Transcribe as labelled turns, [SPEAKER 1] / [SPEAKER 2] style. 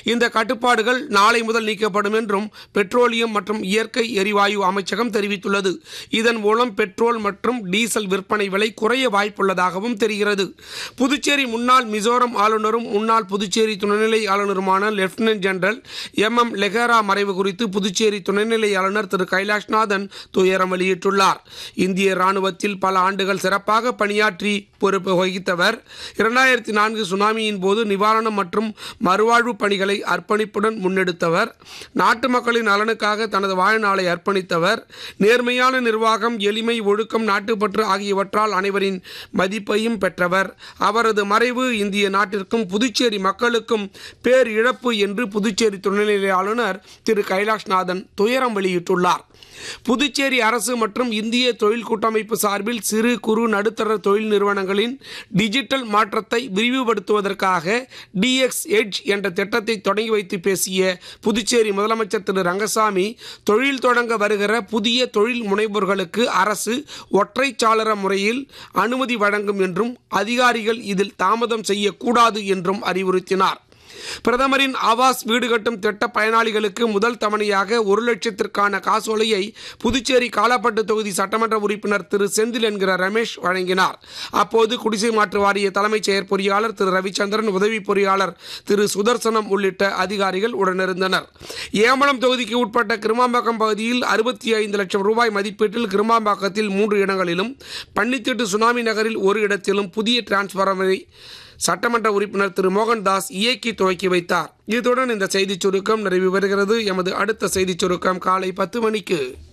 [SPEAKER 1] இந்த கட்டுப்பாடுகள் நாளை முதல் நீக்கப்படும் என்றும் பெட்ரோலியம் மற்றும் இயற்கை எரிவாயு அமைச்சகம் தெரிவித்துள்ளது இதன் மூலம் பெட்ரோல் மற்றும் டீசல் விற்பனை விலை குறைய வாய்ப்புள்ளதாகவும் தெரிகிறது புதுச்சேரி முன்னாள் மிசோரம் ஆளுநரும் முன்னாள் புதுச்சேரி துணைநிலை ஆளுநருமான லெப்டினன்ட் ஜெனரல் எம் எம் லெஹரா மறைவு குறித்து புதுச்சேரி துணைநிலை ஆளுநர் திரு கைலாஷ்நாதன் துயரம் வெளியிட்டுள்ளார் இந்திய ராணுவத்தில் பல ஆண்டுகள் சிறப்பாக பணியாற்றி பொறுப்பு வகித்தவர் இரண்டாயிரத்தி நான்கு சுனாமியின் போது நிவாரணம் மற்றும் மறுவாழ்வு பணிகளை அர்ப்பணிப்புடன் முன்னெடுத்தவர் நாட்டு மக்களின் நலனுக்காக தனது வாழ்நாளை அர்ப்பணித்தவர் நேர்மையான நிர்வாகம் எளிமை ஒழுக்கம் நாட்டுப்பற்று ஆகியவற்றால் அனைவரின் மதிப்பையும் பெற்றவர் அவரது மறைவு இந்திய நாட்டிற்கும் புதுச்சேரி மக்களுக்கும் பேர் இழப்பு என்று புதுச்சேரி துணைநிலை ஆளுநர் திரு கைலாஷ்நாதன் துயரம் வெளியிட்டுள்ளார் புதுச்சேரி அரசு மற்றும் இந்திய தொழில் கூட்டமைப்பு சார்பில் சிறு குறு நடுத்தர தொழில் நிறுவனங்களின் டிஜிட்டல் மாற்றத்தை விரிவுபடுத்துவதற்காக டிஎக்ஸ் எட்ஜ் என்ற திட்டத்தை தொடங்கி வைத்து பேசிய புதுச்சேரி முதலமைச்சர் திரு ரங்கசாமி தொழில் தொடங்க வருகிற புதிய தொழில் முனைவோர்களுக்கு அரசு ஒற்றைச்சாளர முறையில் அனுமதி வழங்கும் என்றும் அதிகாரிகள் இதில் தாமதம் செய்யக்கூடாது என்றும் அறிவுறுத்தினார் பிரதமரின் ஆவாஸ் வீடு கட்டும் திட்ட பயனாளிகளுக்கு முதல் தவணையாக ஒரு லட்சத்திற்கான காசோலையை புதுச்சேரி காலாப்பட்டு தொகுதி சட்டமன்ற உறுப்பினர் திரு செந்தில் என்கிற ரமேஷ் வழங்கினார் அப்போது குடிசை மாற்று வாரிய தலைமைச் செயற்பொறியாளர் திரு ரவிச்சந்திரன் உதவி பொறியாளர் திரு சுதர்சனம் உள்ளிட்ட அதிகாரிகள் உடனிருந்தனர் ஏமலம் தொகுதிக்கு உட்பட்ட கிருமாம்பாக்கம் பகுதியில் அறுபத்தி ஐந்து லட்சம் ரூபாய் மதிப்பீட்டில் கிருமாம்பாக்கத்தில் மூன்று இடங்களிலும் பன்னித்திட்டு சுனாமி நகரில் ஒரு இடத்திலும் புதிய டிரான்ஸ்பார்மரை சட்டமன்ற உறுப்பினர் திரு மோகன்தாஸ் இயக்கி துவக்கி வைத்தார் இத்துடன் இந்த செய்திச் சுருக்கம் நிறைவு பெறுகிறது எமது அடுத்த செய்திச் சுருக்கம் காலை பத்து மணிக்கு